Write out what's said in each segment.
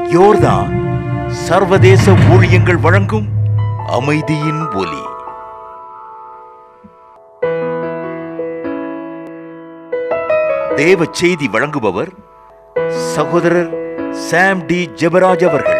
யோர்தான் சர்வதேச ஊழியங்கள் வழங்கும் அமைதியின் ஒலி தேவ செய்தி வழங்குபவர் சகோதரர் சாம் டி ஜெபராஜ் அவர்கள்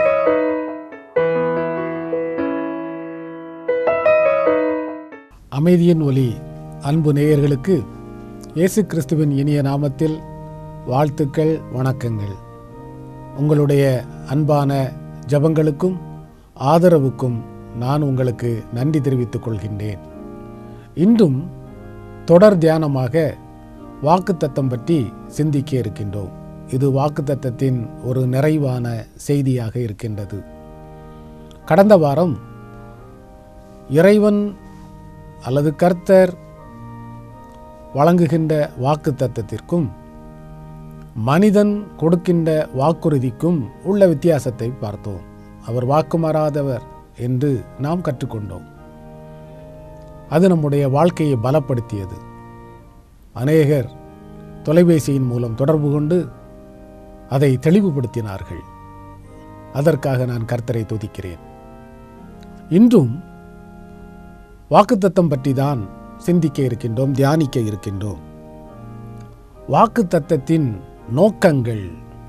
அமைதியின் ஒலி அன்பு நேயர்களுக்கு இயேசு கிறிஸ்துவின் இனிய நாமத்தில் வாழ்த்துக்கள் வணக்கங்கள் உங்களுடைய அன்பான ஜபங்களுக்கும் ஆதரவுக்கும் நான் உங்களுக்கு நன்றி தெரிவித்துக் கொள்கின்றேன் இன்றும் தொடர் தியானமாக வாக்குத்தத்தம் பற்றி சிந்திக்க இருக்கின்றோம் இது வாக்குத்தத்தத்தின் ஒரு நிறைவான செய்தியாக இருக்கின்றது கடந்த வாரம் இறைவன் அல்லது கர்த்தர் வழங்குகின்ற வாக்கு தத்தத்திற்கும் மனிதன் கொடுக்கின்ற வாக்குறுதிக்கும் உள்ள வித்தியாசத்தை பார்த்தோம் அவர் வாக்கு மாறாதவர் என்று நாம் கற்றுக்கொண்டோம் அது நம்முடைய வாழ்க்கையை பலப்படுத்தியது அநேகர் தொலைபேசியின் மூலம் தொடர்பு கொண்டு அதை தெளிவுபடுத்தினார்கள் அதற்காக நான் கர்த்தரை துதிக்கிறேன் இன்றும் வாக்குத்தத்தம் பற்றி தான் சிந்திக்க இருக்கின்றோம் தியானிக்க இருக்கின்றோம் வாக்குத்தத்தத்தின் நோக்கங்கள்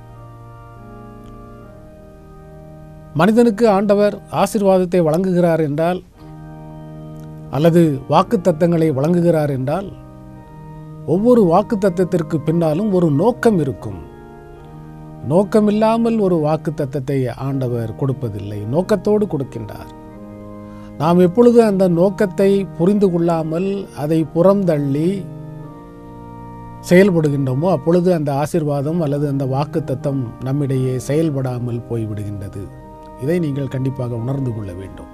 மனிதனுக்கு ஆண்டவர் ஆசீர்வாதத்தை வழங்குகிறார் என்றால் அல்லது வாக்குத்தத்தங்களை வழங்குகிறார் என்றால் ஒவ்வொரு வாக்குத்தத்தத்திற்கு பின்னாலும் ஒரு நோக்கம் இருக்கும் நோக்கமில்லாமல் ஒரு வாக்குத்தத்தத்தை ஆண்டவர் கொடுப்பதில்லை நோக்கத்தோடு கொடுக்கின்றார் நாம் எப்பொழுது அந்த நோக்கத்தை புரிந்து கொள்ளாமல் அதை புறந்தள்ளி செயல்படுகின்றோமோ அப்பொழுது அந்த ஆசிர்வாதம் அல்லது அந்த வாக்குத்தத்தம் நம்மிடையே செயல்படாமல் போய்விடுகின்றது இதை நீங்கள் கண்டிப்பாக உணர்ந்து கொள்ள வேண்டும்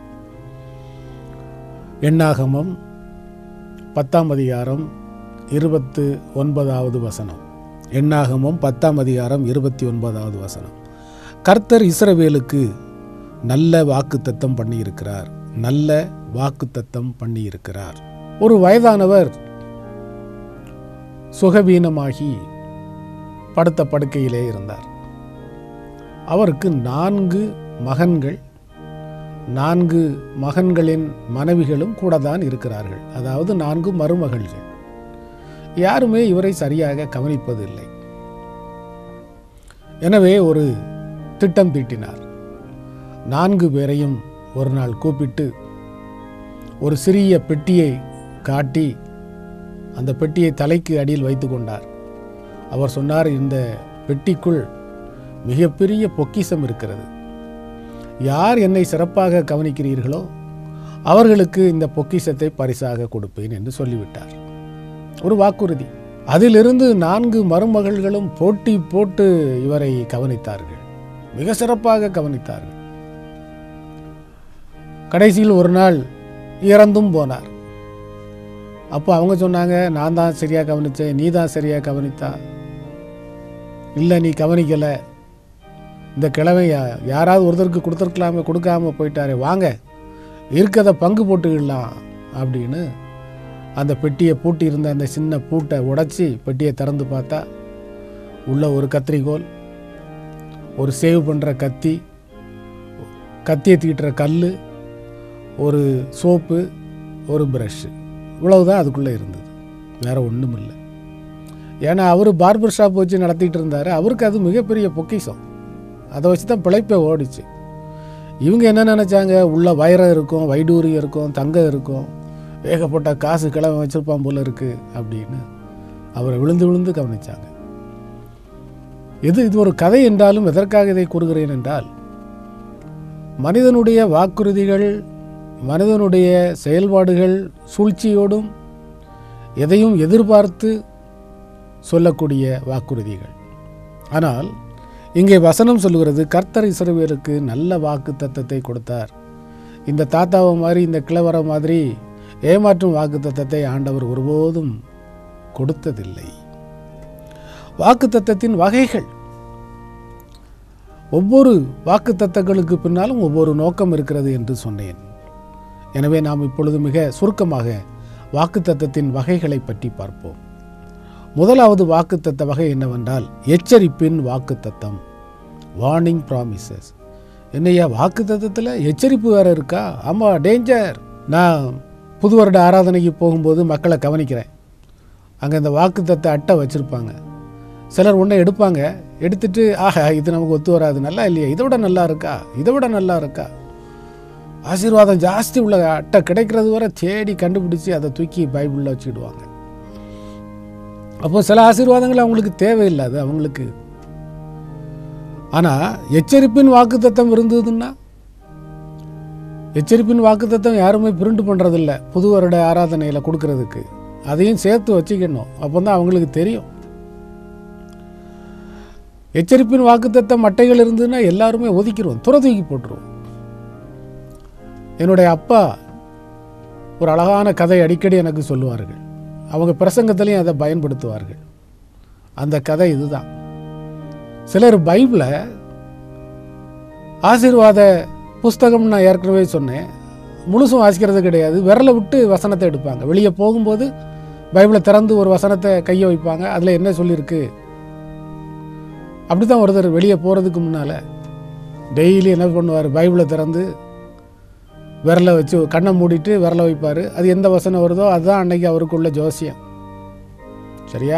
எண்ணாகமம் பத்தாம் அதிகாரம் இருபத்து ஒன்பதாவது வசனம் எண்ணாகமம் பத்தாம் அதிகாரம் இருபத்தி ஒன்பதாவது வசனம் கர்த்தர் இஸ்ரவேலுக்கு நல்ல வாக்குத்தத்தம் பண்ணியிருக்கிறார் நல்ல வாக்குத்தத்தம் பண்ணியிருக்கிறார் ஒரு வயதானவர் சுகவீனமாகி படுத்த படுக்கையிலே இருந்தார் அவருக்கு நான்கு மகன்கள் நான்கு மகன்களின் மனைவிகளும் கூட தான் இருக்கிறார்கள் அதாவது நான்கு மருமகள்கள் யாருமே இவரை சரியாக கவனிப்பதில்லை எனவே ஒரு திட்டம் தீட்டினார் நான்கு பேரையும் ஒரு நாள் கூப்பிட்டு ஒரு சிறிய பெட்டியை காட்டி அந்த பெட்டியை தலைக்கு அடியில் வைத்து கொண்டார் அவர் சொன்னார் இந்த பெட்டிக்குள் மிகப்பெரிய பொக்கிஷம் இருக்கிறது யார் என்னை சிறப்பாக கவனிக்கிறீர்களோ அவர்களுக்கு இந்த பொக்கிஷத்தை பரிசாக கொடுப்பேன் என்று சொல்லிவிட்டார் ஒரு வாக்குறுதி அதிலிருந்து நான்கு மருமகள்களும் போட்டி போட்டு இவரை கவனித்தார்கள் மிக சிறப்பாக கவனித்தார்கள் கடைசியில் ஒரு நாள் இறந்தும் போனார் அப்போ அவங்க சொன்னாங்க நான் தான் சரியாக கவனித்தேன் நீ தான் சரியாக கவனித்தா இல்லை நீ கவனிக்கலை இந்த கிழமை யா- யாராவது ஒருத்தருக்கு கொடுத்துருக்கலாமே கொடுக்காம போயிட்டாரே வாங்க இருக்கதை பங்கு போட்டுக்கிடலாம் அப்படின்னு அந்த பெட்டியை பூட்டி இருந்த அந்த சின்ன பூட்டை உடைச்சி பெட்டியை திறந்து பார்த்தா உள்ள ஒரு கத்திரிக்கோல் ஒரு சேவ் பண்ணுற கத்தி கத்தியை தீட்டுற கல் ஒரு சோப்பு ஒரு ப்ரஷ்ஷு இவ்வளவுதான் அதுக்குள்ளே இருந்தது வேற ஒன்றும் இல்லை ஏன்னா அவர் பார்பர் ஷாப் வச்சு நடத்திட்டு இருந்தார் அவருக்கு அது மிகப்பெரிய பொக்கிஷம் அதை வச்சு தான் பிழைப்பே ஓடிச்சு இவங்க என்ன நினச்சாங்க உள்ள வைரம் இருக்கும் வைடூரியம் இருக்கும் தங்கம் இருக்கும் ஏகப்பட்ட காசு கிழமை வச்சிருப்பான் போல இருக்கு அப்படின்னு அவரை விழுந்து விழுந்து கவனிச்சாங்க இது இது ஒரு கதை என்றாலும் எதற்காக இதை கூறுகிறேன் என்றால் மனிதனுடைய வாக்குறுதிகள் மனிதனுடைய செயல்பாடுகள் சூழ்ச்சியோடும் எதையும் எதிர்பார்த்து சொல்லக்கூடிய வாக்குறுதிகள் ஆனால் இங்கே வசனம் சொல்லுகிறது கர்த்தர் இஸ்ரவேலுக்கு நல்ல வாக்கு தத்தத்தை கொடுத்தார் இந்த தாத்தாவை மாதிரி இந்த கிழவரை மாதிரி ஏமாற்றும் வாக்கு தத்தத்தை ஆண்டவர் ஒருபோதும் கொடுத்ததில்லை வாக்கு தத்தத்தின் வகைகள் ஒவ்வொரு வாக்கு தத்தங்களுக்கு பின்னாலும் ஒவ்வொரு நோக்கம் இருக்கிறது என்று சொன்னேன் எனவே நாம் இப்பொழுது மிக சுருக்கமாக வாக்குத்தத்தத்தின் வகைகளை பற்றி பார்ப்போம் முதலாவது வாக்குத்தத்த வகை என்னவென்றால் எச்சரிப்பின் வாக்குத்தத்தம் வார்னிங் ப்ராமிசஸ் என்னையா வாக்கு தத்துவத்தில் எச்சரிப்பு வேறு இருக்கா ஆமாம் டேஞ்சர் நான் புது வருட ஆராதனைக்கு போகும்போது மக்களை கவனிக்கிறேன் அங்கே இந்த வாக்கு தத்த அட்டை வச்சுருப்பாங்க சிலர் ஒன்று எடுப்பாங்க எடுத்துட்டு ஆஹா இது நமக்கு ஒத்து வராது நல்லா இல்லையா இதை விட நல்லா இருக்கா இதை விட நல்லா இருக்கா ஆசீர்வாதம் ஜாஸ்தி உள்ள அட்டை கிடைக்கிறது வரை தேடி கண்டுபிடிச்சி அதை தூக்கி பைபிளில் வச்சுக்கிடுவாங்க அப்போ சில ஆசீர்வாதங்கள் அவங்களுக்கு தேவையில்லை அது அவங்களுக்கு ஆனால் எச்சரிப்பின் வாக்குத்தத்தம் இருந்ததுன்னா எச்சரிப்பின் வாக்குத்தத்தம் யாருமே பிரிண்ட் பண்ணுறதில்ல புது வருட ஆராதனையில் கொடுக்கறதுக்கு அதையும் சேர்த்து வச்சுக்கணும் அப்போ தான் அவங்களுக்கு தெரியும் எச்சரிப்பின் வாக்குத்தத்தம் மட்டைகள் இருந்ததுன்னா எல்லாருமே ஒதுக்கிடுவோம் துற தூக்கி போட்டுருவோம் என்னுடைய அப்பா ஒரு அழகான கதை அடிக்கடி எனக்கு சொல்லுவார்கள் அவங்க பிரசங்கத்திலையும் அதை பயன்படுத்துவார்கள் அந்த கதை இதுதான் சிலர் பைபிளை ஆசீர்வாத புஸ்தகம் நான் ஏற்கனவே சொன்னேன் முழுசும் வாசிக்கிறது கிடையாது விரலை விட்டு வசனத்தை எடுப்பாங்க வெளியே போகும்போது பைபிளை திறந்து ஒரு வசனத்தை கையை வைப்பாங்க அதில் என்ன சொல்லியிருக்கு அப்படி தான் ஒருத்தர் வெளியே போகிறதுக்கு முன்னால் டெய்லி என்ன பண்ணுவார் பைபிளை திறந்து விரலை வச்சு கண்ணை மூடிட்டு விரலை வைப்பார் அது எந்த வசனம் வருதோ அதுதான் அன்னைக்கு அவருக்குள்ள ஜோசியம் சரியா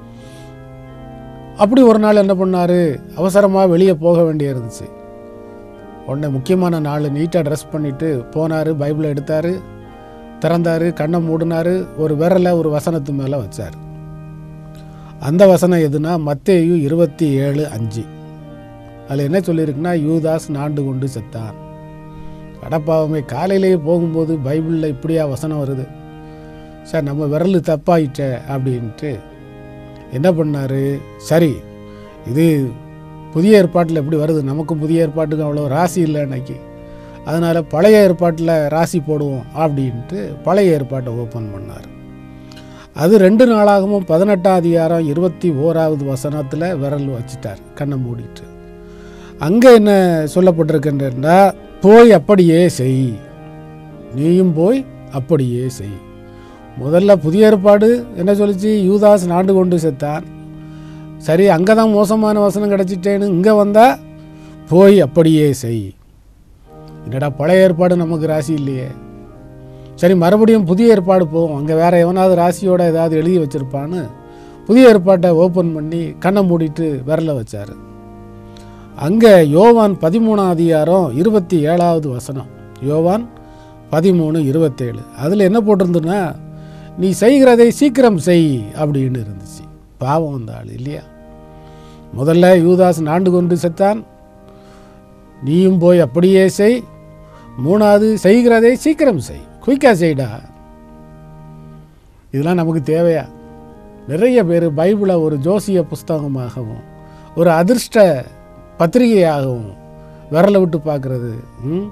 அப்படி ஒரு நாள் என்ன பண்ணார் அவசரமாக வெளியே போக வேண்டிய இருந்துச்சு உடனே முக்கியமான நாள் நீட்டாக ட்ரெஸ் பண்ணிவிட்டு போனார் பைபிளை எடுத்தார் திறந்தார் கண்ணை மூடினார் ஒரு விரலை ஒரு வசனத்து மேலே வச்சார் அந்த வசனம் எதுனா மத்தேயு இருபத்தி ஏழு அஞ்சு அதில் என்ன சொல்லியிருக்குன்னா யூதாஸ் நாண்டு கொண்டு செத்தான் கடப்பாவமே காலையிலேயே போகும்போது பைபிளில் இப்படியா வசனம் வருது சார் நம்ம விரல் தப்பாயிட்டே அப்படின்ட்டு என்ன பண்ணார் சரி இது புதிய ஏற்பாட்டில் எப்படி வருது நமக்கும் புதிய ஏற்பாட்டுக்கும் அவ்வளோ ராசி இல்லை அன்னைக்கு அதனால் பழைய ஏற்பாட்டில் ராசி போடுவோம் அப்படின்ட்டு பழைய ஏற்பாட்டை ஓப்பன் பண்ணார் அது ரெண்டு நாளாகவும் பதினெட்டாம் அதிகாரம் இருபத்தி ஓராவது வசனத்தில் விரல் வச்சிட்டார் கண்ணை மூடிட்டு அங்கே என்ன சொல்லப்பட்டிருக்கின்றா போய் அப்படியே செய் நீயும் போய் அப்படியே செய் முதல்ல புதிய ஏற்பாடு என்ன சொல்லிச்சு யூதாஸ் நாண்டு கொண்டு செத்தான் சரி அங்கே தான் மோசமான வசனம் கிடச்சிட்டேன்னு இங்கே வந்தால் போய் அப்படியே செய் என்னடா பழைய ஏற்பாடு நமக்கு ராசி இல்லையே சரி மறுபடியும் புதிய ஏற்பாடு போவோம் அங்கே வேறு எவனாவது ராசியோட ஏதாவது எழுதி வச்சுருப்பான்னு புதிய ஏற்பாட்டை ஓப்பன் பண்ணி கண்ணை மூடிட்டு விரல வச்சார் அங்கே யோவான் பதிமூணாம் அதிகாரம் இருபத்தி ஏழாவது வசனம் யோவான் பதிமூணு இருபத்தேழு அதில் என்ன போட்டிருந்துன்னா நீ செய்கிறதை சீக்கிரம் செய் அப்படின்னு இருந்துச்சு பாவம் அந்த ஆள் இல்லையா முதல்ல யூதாஸ் நாண்டு கொண்டு செத்தான் நீயும் போய் அப்படியே செய் மூணாவது செய்கிறதை சீக்கிரம் செய் குயிக்காக செய்டா இதெல்லாம் நமக்கு தேவையா நிறைய பேர் பைபிளை ஒரு ஜோசிய புஸ்தகமாகவும் ஒரு அதிர்ஷ்ட பத்திரிகையாகவும் விரலை விட்டு பார்க்குறது ம்?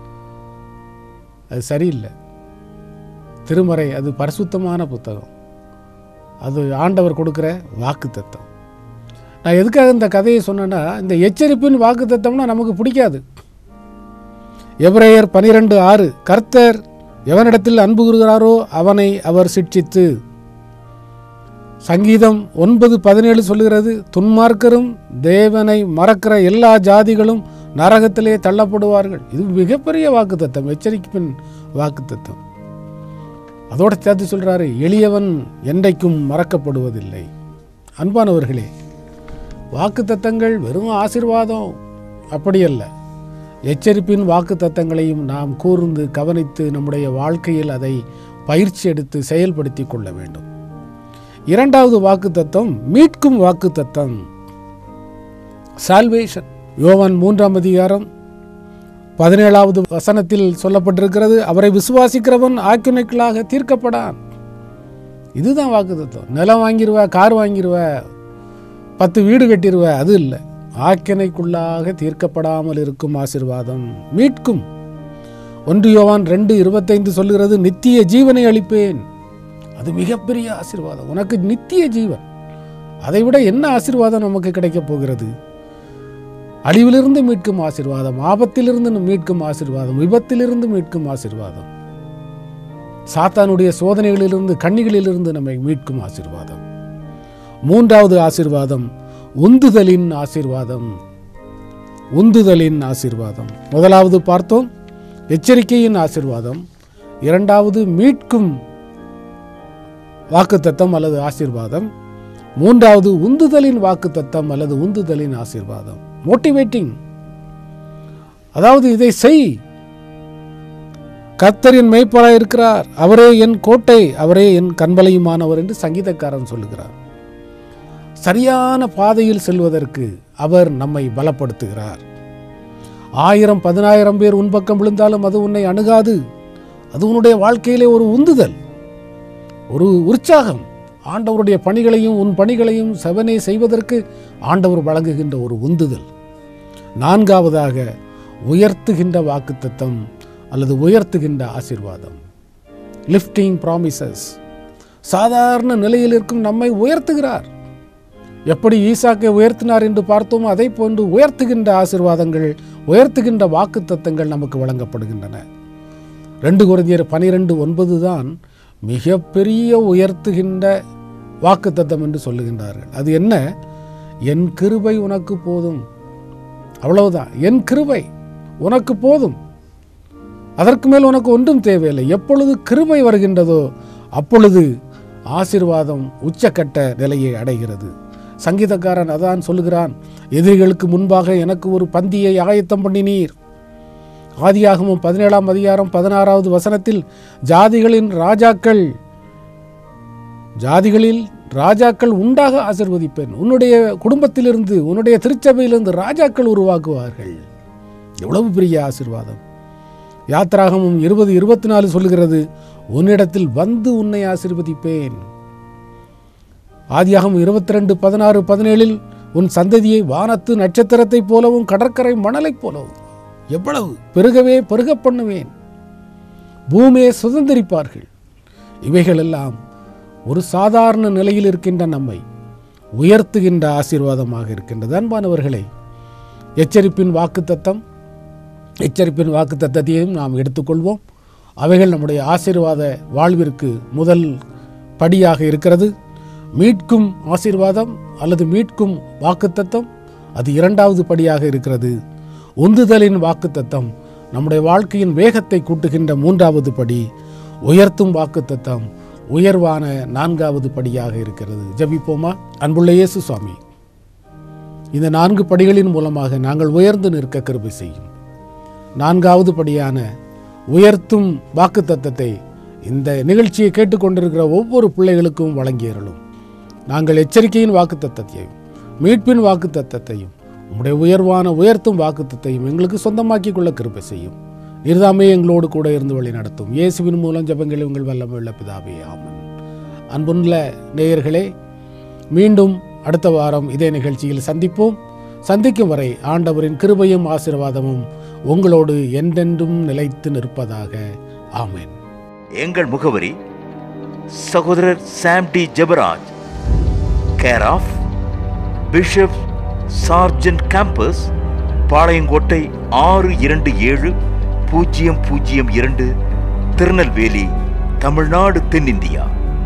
அது சரியில்லை திருமறை அது பரிசுத்தமான புத்தகம் அது ஆண்டவர் கொடுக்குற வாக்கு தத்தம் நான் எதுக்காக இந்த கதையை சொன்னேன்னா இந்த எச்சரிப்பின் வாக்கு தத்தம்னா நமக்கு பிடிக்காது எபிரேயர் பனிரெண்டு ஆறு கர்த்தர் எவனிடத்தில் அன்பு கூறுகிறாரோ அவனை அவர் சிட்சித்து சங்கீதம் ஒன்பது பதினேழு சொல்லுகிறது துன்மார்க்கரும் தேவனை மறக்கிற எல்லா ஜாதிகளும் நரகத்திலே தள்ளப்படுவார்கள் இது மிகப்பெரிய வாக்குத்தத்தம் எச்சரிப்பின் வாக்குத்தத்தம் அதோட சேர்த்து சொல்றாரு எளியவன் என்றைக்கும் மறக்கப்படுவதில்லை அன்பானவர்களே வாக்குத்தத்தங்கள் வெறும் ஆசீர்வாதம் அப்படியல்ல எச்சரிப்பின் வாக்குத்தத்தங்களையும் நாம் கூர்ந்து கவனித்து நம்முடைய வாழ்க்கையில் அதை பயிற்சி எடுத்து செயல்படுத்தி கொள்ள வேண்டும் இரண்டாவது வாக்குத்தத்தம் மீட்கும் வாக்குத்தத்தம் சால்வேஷன் யோவான் மூன்றாம் அதிகாரம் பதினேழாவது வசனத்தில் சொல்லப்பட்டிருக்கிறது அவரை விசுவாசிக்கிறவன் ஆக்கினைகளாக தீர்க்கப்படான் இதுதான் வாக்குத்தத்தம் நிலம் வாங்கிடுவ கார் வாங்கிடுவ பத்து வீடு கட்டிடுவ அது இல்லை ஆக்கினைக்குள்ளாக தீர்க்கப்படாமல் இருக்கும் ஆசிர்வாதம் மீட்கும் ஒன்று யோவான் ரெண்டு இருபத்தைந்து சொல்லுகிறது நித்திய ஜீவனை அளிப்பேன் அது மிகப்பெரிய ஆசீர்வாதம் உனக்கு நித்திய ஜீவன் அதை விட என்ன ஆசீர்வாதம் நமக்கு கிடைக்கப் போகிறது அழிவிலிருந்து மீட்கும் ஆசீர்வாதம் ஆபத்திலிருந்து மீட்கும் ஆசீர்வாதம் விபத்திலிருந்து மீட்கும் ஆசீர்வாதம் சாத்தானுடைய சோதனைகளிலிருந்து கண்ணிகளிலிருந்து நம்மை மீட்கும் ஆசீர்வாதம் மூன்றாவது ஆசீர்வாதம் உந்துதலின் ஆசீர்வாதம் உந்துதலின் ஆசீர்வாதம் முதலாவது பார்த்தோம் எச்சரிக்கையின் ஆசீர்வாதம் இரண்டாவது மீட்கும் வாக்குத்தத்தம் அல்லது ஆசீர்வாதம் மூன்றாவது உந்துதலின் வாக்குத்தத்தம் அல்லது உந்துதலின் ஆசீர்வாதம் மோட்டிவேட்டிங் அதாவது இதை செய் கர்த்தரின் மெய்ப்பராய் இருக்கிறார் அவரே என் கோட்டை அவரே என் கண்பலையுமானவர் என்று சங்கீதக்காரன் சொல்லுகிறார் சரியான பாதையில் செல்வதற்கு அவர் நம்மை பலப்படுத்துகிறார் ஆயிரம் பதினாயிரம் பேர் உன் பக்கம் விழுந்தாலும் அது உன்னை அணுகாது அது உன்னுடைய வாழ்க்கையிலே ஒரு உந்துதல் ஒரு உற்சாகம் ஆண்டவருடைய பணிகளையும் உன் பணிகளையும் செவனே செய்வதற்கு ஆண்டவர் வழங்குகின்ற ஒரு உந்துதல் நான்காவதாக உயர்த்துகின்ற வாக்குத்தத்தம் அல்லது உயர்த்துகின்ற ஆசீர்வாதம் லிஃப்டிங் ப்ராமிசஸ் சாதாரண நிலையில் இருக்கும் நம்மை உயர்த்துகிறார் எப்படி ஈசாக்கை உயர்த்தினார் என்று பார்த்தோமோ அதை போன்று உயர்த்துகின்ற ஆசீர்வாதங்கள் உயர்த்துகின்ற வாக்குத்தத்தங்கள் நமக்கு வழங்கப்படுகின்றன ரெண்டு குருதியர் பனிரெண்டு ஒன்பது தான் மிகப்பெரிய உயர்த்துகின்ற வாக்குத்தத்தம் என்று சொல்லுகின்றார்கள் அது என்ன என் கிருபை உனக்கு போதும் அவ்வளவுதான் என் கிருபை உனக்கு போதும் அதற்கு மேல் உனக்கு ஒன்றும் தேவையில்லை எப்பொழுது கிருபை வருகின்றதோ அப்பொழுது ஆசீர்வாதம் உச்சக்கட்ட நிலையை அடைகிறது சங்கீதக்காரன் அதான் சொல்லுகிறான் எதிரிகளுக்கு முன்பாக எனக்கு ஒரு பந்தியை ஆயத்தம் பண்ணினீர் ஆதியாகமும் பதினேழாம் அதிகாரம் பதினாறாவது வசனத்தில் ஜாதிகளின் ராஜாக்கள் ஜாதிகளில் ராஜாக்கள் உண்டாக ஆசிர்வதிப்பேன் உன்னுடைய குடும்பத்திலிருந்து உன்னுடைய திருச்சபையிலிருந்து ராஜாக்கள் உருவாக்குவார்கள் எவ்வளவு பெரிய ஆசீர்வாதம் யாத்ராகமும் இருபது இருபத்தி நாலு சொல்லுகிறது உன்னிடத்தில் வந்து உன்னை ஆசீர்வதிப்பேன் ஆதியாகம் இருபத்தி ரெண்டு பதினாறு பதினேழில் உன் சந்ததியை வானத்து நட்சத்திரத்தைப் போலவும் கடற்கரை மணலைப் போலவும் எவ்வளவு பெருகவே பெருகப் பண்ணுவேன் பூமியை சுதந்திரிப்பார்கள் இவைகளெல்லாம் ஒரு சாதாரண நிலையில் இருக்கின்ற நம்மை உயர்த்துகின்ற ஆசீர்வாதமாக இருக்கின்றது அன்பானவர்களே எச்சரிப்பின் வாக்குத்தத்தம் எச்சரிப்பின் வாக்குத்தத்தத்தையும் நாம் எடுத்துக்கொள்வோம் அவைகள் நம்முடைய ஆசீர்வாத வாழ்விற்கு முதல் படியாக இருக்கிறது மீட்கும் ஆசீர்வாதம் அல்லது மீட்கும் வாக்குத்தத்தம் அது இரண்டாவது படியாக இருக்கிறது உந்துதலின் வாக்குத்தத்தம் நம்முடைய வாழ்க்கையின் வேகத்தை கூட்டுகின்ற மூன்றாவது படி உயர்த்தும் வாக்குத்தத்தம் உயர்வான நான்காவது படியாக இருக்கிறது ஜபிப்போமா அன்புள்ள இயேசு சுவாமி இந்த நான்கு படிகளின் மூலமாக நாங்கள் உயர்ந்து நிற்க கிருபை செய்யும் நான்காவது படியான உயர்த்தும் வாக்குத்தத்தத்தை இந்த நிகழ்ச்சியை கேட்டுக்கொண்டிருக்கிற ஒவ்வொரு பிள்ளைகளுக்கும் வழங்கியறலும் நாங்கள் எச்சரிக்கையின் வாக்குத்தத்தத்தையும் மீட்பின் வாக்குத்தத்தத்தையும் உம்முடைய உயர்வான உயர்த்தும் வாக்குத்தத்தையும் எங்களுக்கு சொந்தமாக்கி கொள்ள கிருபை செய்யும் நீர்தாமே எங்களோடு கூட இருந்து வழி நடத்தும் இயேசுவின் மூலம் ஜபங்கள் உங்கள் வல்லமுள்ள பிதாவே ஆமன் அன்புள்ள நேயர்களே மீண்டும் அடுத்த வாரம் இதே நிகழ்ச்சியில் சந்திப்போம் சந்திக்கும் வரை ஆண்டவரின் கிருபையும் ஆசீர்வாதமும் உங்களோடு என்றென்றும் நிலைத்து நிற்பதாக ஆமென் எங்கள் முகவரி சகோதரர் Sam D Jebaraj care of bishop Sargent campus Palayamkottai ஆறு இரண்டு ஏழு பூஜ்ஜியம் பூஜ்ஜியம் இரண்டு திருநெல்வேலி தமிழ்நாடு தென்னிந்தியா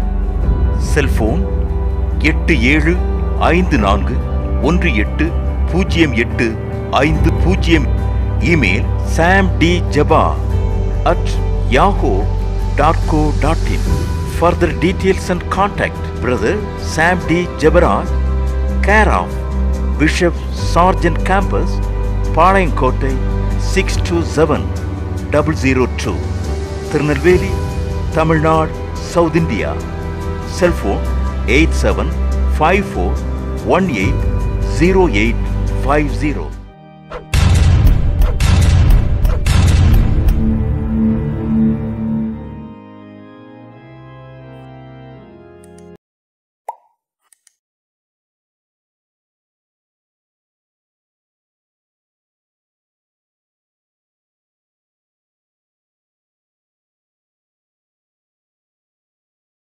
செல்போன் எட்டு ஏழு ஐந்து நான்கு ஒன்று எட்டு பூஜ்ஜியம் எட்டு ஐந்து பூஜ்ஜியம் email Sam D Jaba at Yahoo dot co dot in further details and contact brother Sam D Jabaraj care of bishop Sargent campus Palayamkottai six two seven double zero two Tirunelveli Tamil Nadu south India cellphone eight seven five four one eight zero eight five zero